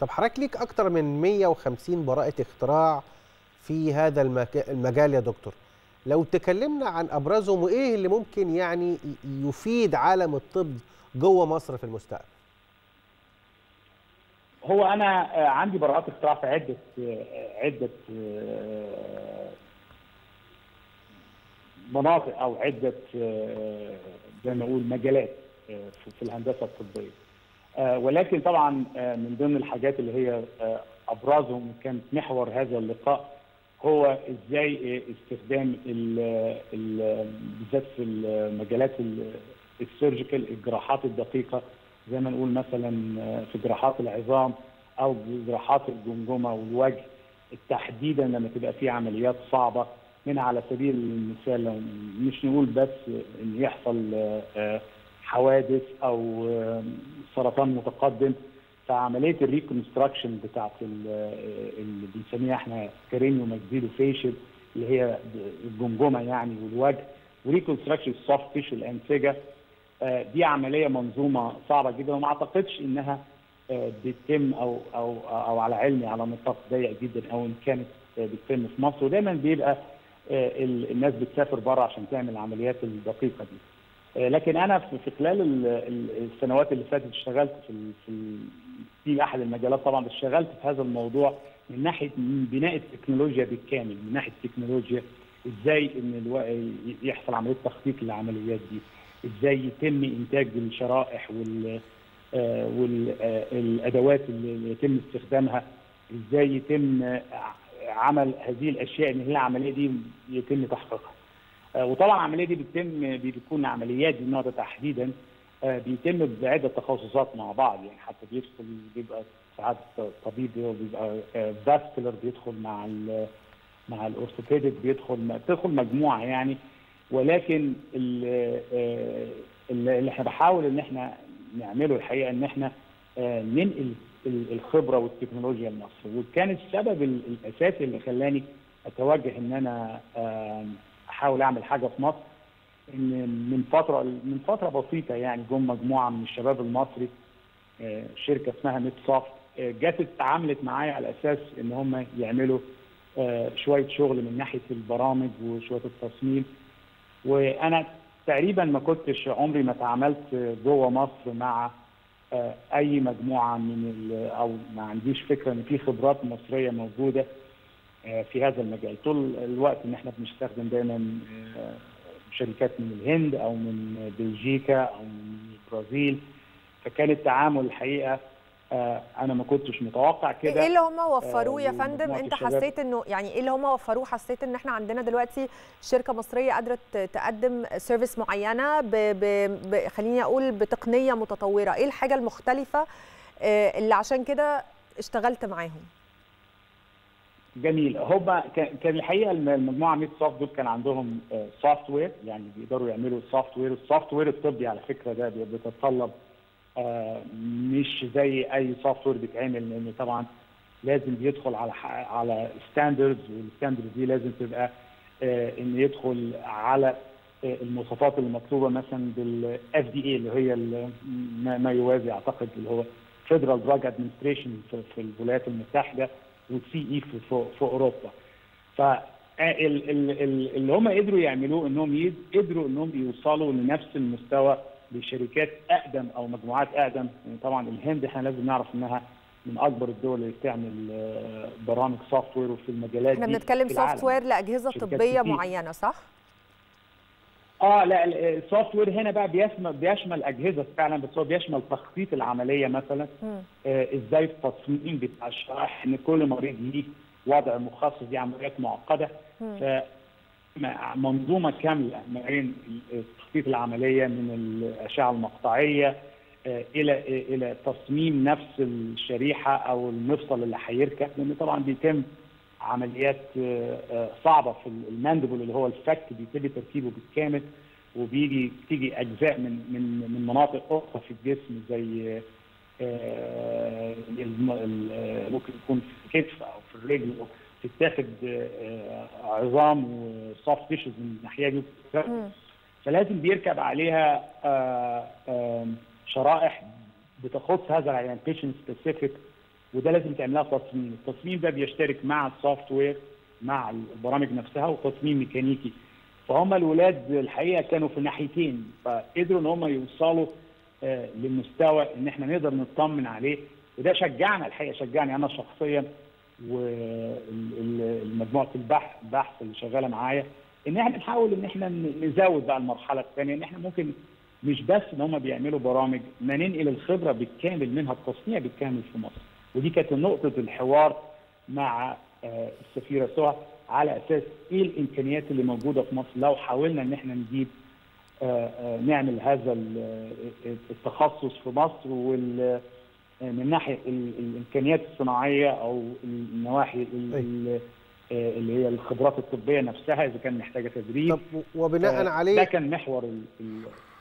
طب حضرتك ليك اكتر من 150 براءه اختراع في هذا المك- المجال يا دكتور لو تكلمنا عن ابرزهم وايه اللي ممكن يعني يفيد عالم الطب جوه مصر في المستقبل هو انا آه، عندي براءات اختراع في عده آه، عده آه، مناطق او عده آه، زي ما اقول مجالات آه، في- في الهندسه الطبيه آه، ولكن طبعا آه، من ضمن الحاجات اللي هي آه، ابرزهم كانت محور هذا اللقاء هو ازاي آه، استخدام ال- ال- بالذات في المجالات ال- السيرجيكال الجراحات الدقيقه زي ما نقول مثلا آه، في جراحات العظام او جراحات الجمجمه والوجه تحديدا لما تبقى في عمليات صعبه منها على سبيل المثال لو مش نقول بس ان يحصل آه، آه، حوادث او آه، سرطان متقدم فعمليه الريكونستراكشن بتاعت ال- آه، اللي بنسميها احنا كرينيو ماكسيلو فيشل اللي هي الجمجمه يعني والوجه وريكونستراكشن السوفت تيشو الانسجه آه، دي عمليه منظومه صعبه جدا وما اعتقدش انها آه، بتتم او او او على علمي على نطاق ضيق جدا او ان كانت آه، بتتم في مصر ودايما بيبقى آه، ال- الناس بتسافر بره عشان تعمل العمليات الدقيقه دي. آه، لكن انا في في خلال ال- ال- السنوات اللي فاتت اشتغلت في ال- في ال- في احد المجالات طبعا اشتغلت في هذا الموضوع من ناحيه من بناء التكنولوجيا بالكامل من ناحيه التكنولوجيا ازاي ان الو... يحصل عمليه تخطيط للعمليات دي ازاي يتم انتاج الشرائح وال والادوات اللي يتم استخدامها ازاي يتم آه، عمل هذه الاشياء ان هي العمليه دي يتم تحقيقها آه، وطبعا العمليه دي بتتم بتكون عمليات من النوع ده تحديدا آه، بيتم بعده تخصصات مع بعض يعني حتى بيدخل بيبقى ساعات طبيب بيبقى فاسكولار بيدخل مع ال مع الاورثوبيديك بيدخل بتدخل مجموعه يعني ولكن ال- آه، اللي احنا بحاول ان احنا نعمله الحقيقه ان احنا آه، ننقل ال- الخبره والتكنولوجيا لمصر وكان السبب ال- الاساسي اللي خلاني اتوجه ان انا آه، احاول اعمل حاجه في مصر ان من فتره من فتره بسيطه يعني جم مجموعه من الشباب المصري آه، شركه اسمها ميد سوفت آه، جت اتعاملت معايا على اساس ان هم يعملوا آه، شويه شغل من ناحيه البرامج وشويه التصميم وانا تقريبا ما كنتش عمري ما تعاملت جوه مصر مع آه، اي مجموعه من ال- او ما عنديش فكره ان في خبرات مصريه موجوده آه، في هذا المجال طول الوقت ان احنا بنستخدم دايما آه، شركات من الهند او من بلجيكا او من البرازيل فكان التعامل الحقيقه آه، انا ما كنتش متوقع كده ايه اللي هم وفروه يا آه، فندم ومجموعة انت الشباب. حسيت انه يعني ايه اللي هم وفروه حسيت ان احنا عندنا دلوقتي شركه مصريه قادره ت- تقدم سيرفيس معينه ب ب ب خليني اقول بتقنيه متطوره ايه الحاجه المختلفه آه، اللي عشان كده اشتغلت معاهم جميل هم كان كان الحقيقه الم- المجموعه ميد سوفت دول كان عندهم سوفت وير يعني بيقدروا يعملوا سوفت وير السوفت وير الطبي على فكره ده بي- بيتطلب آه، مش زي اي سوفت وير بيتعمل لان طبعا لازم بيدخل على ح- على ستاندردز والستاندردز دي لازم تبقى آه، ان يدخل على آه، المواصفات المطلوبه مثلا بالاف دي اي اللي هي ال- ما ما يوازي اعتقد اللي هو فيدرال دراج ادمنستريشن في الولايات المتحده والسي اي في, في, في اوروبا ف ال- ال- ال- اللي هم قدروا يعملوه انهم يد- قدروا انهم يوصلوا لنفس المستوى لشركات اقدم او مجموعات اقدم يعني طبعا الهند احنا لازم نعرف انها من اكبر الدول اللي بتعمل آه، برامج سوفت وير وفي المجالات احنا دي بنتكلم في سوفت العالم. وير لاجهزه شركات طبيه كتير. معينه صح اه لا ال- السوفت وير هنا بقى بيشمل بيشمل اجهزه فعلا بس هو بيشمل تخطيط العمليه مثلا مم. آه ازاي التصميم بتاع الشرائح ان كل مريض ليه وضع مخصص دي عمليات معقده مم. ف منظومه كامله ما بين تخطيط العمليه من الاشعه المقطعيه آه، الى الى تصميم نفس الشريحه او المفصل اللي هيركب لان طبعا بيتم عمليات آه، آه، صعبه في الماندبل اللي هو الفك بيتم تركيبه بالكامل وبيجي تيجي اجزاء من من من مناطق اخرى في الجسم زي آه، الم- ال- آه، ممكن يكون في الكتف او في الرجل أو تتاخد آه، عظام وسوفت تيشوز من الناحيه دي مم. فلازم بيركب عليها آه، آم، شرائح بتخص هذا العيان بيشنت سبيسيفيك وده لازم تعمل لها تصميم التصميم ده بيشترك مع السوفت وير مع البرامج نفسها وتصميم ميكانيكي فهم الولاد الحقيقه كانوا في ناحيتين فقدروا ان هم يوصلوا آه للمستوى ان احنا نقدر نطمن عليه وده شجعنا الحقيقه شجعني انا شخصيا ومجموعه البحث البحث اللي شغاله معايا ان احنا نحاول ان احنا نزود بقى المرحله الثانيه ان احنا ممكن مش بس ان هم بيعملوا برامج ما ننقل الخبره بالكامل منها التصنيع بالكامل في مصر ودي كانت نقطه الحوار مع السفيره سهى على اساس ايه الامكانيات اللي موجوده في مصر لو حاولنا ان احنا نجيب نعمل هذا التخصص في مصر وال من ناحيه الامكانيات الصناعيه او النواحي اللي هي الخبرات الطبيه نفسها اذا كان محتاجه تدريب طب وبناء عليه ده كان محور